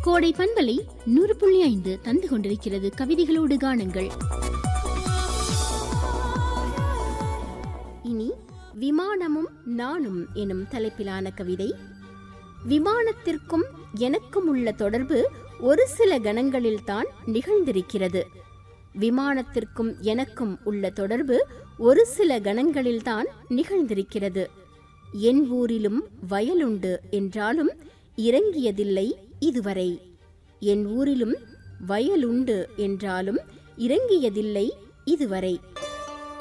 கோடை பண்பலை நூறு புள்ளி ஐந்து தந்து கொண்டிருக்கிறது கவிதைகளோடு காணுங்கள் இனி விமானமும் நானும் எனும் தலைப்பிலான கவிதை விமானத்திற்கும் எனக்கும் உள்ள தொடர்பு ஒரு சில கணங்களில்தான் நிகழ்ந்திருக்கிறது விமானத்திற்கும் எனக்கும் உள்ள தொடர்பு ஒரு சில கணங்களில்தான் நிகழ்ந்திருக்கிறது என் ஊரிலும் வயலுண்டு என்றாலும் இறங்கியதில்லை இதுவரை என் ஊரிலும் வயலுண்டு என்றாலும் இறங்கியதில்லை இதுவரை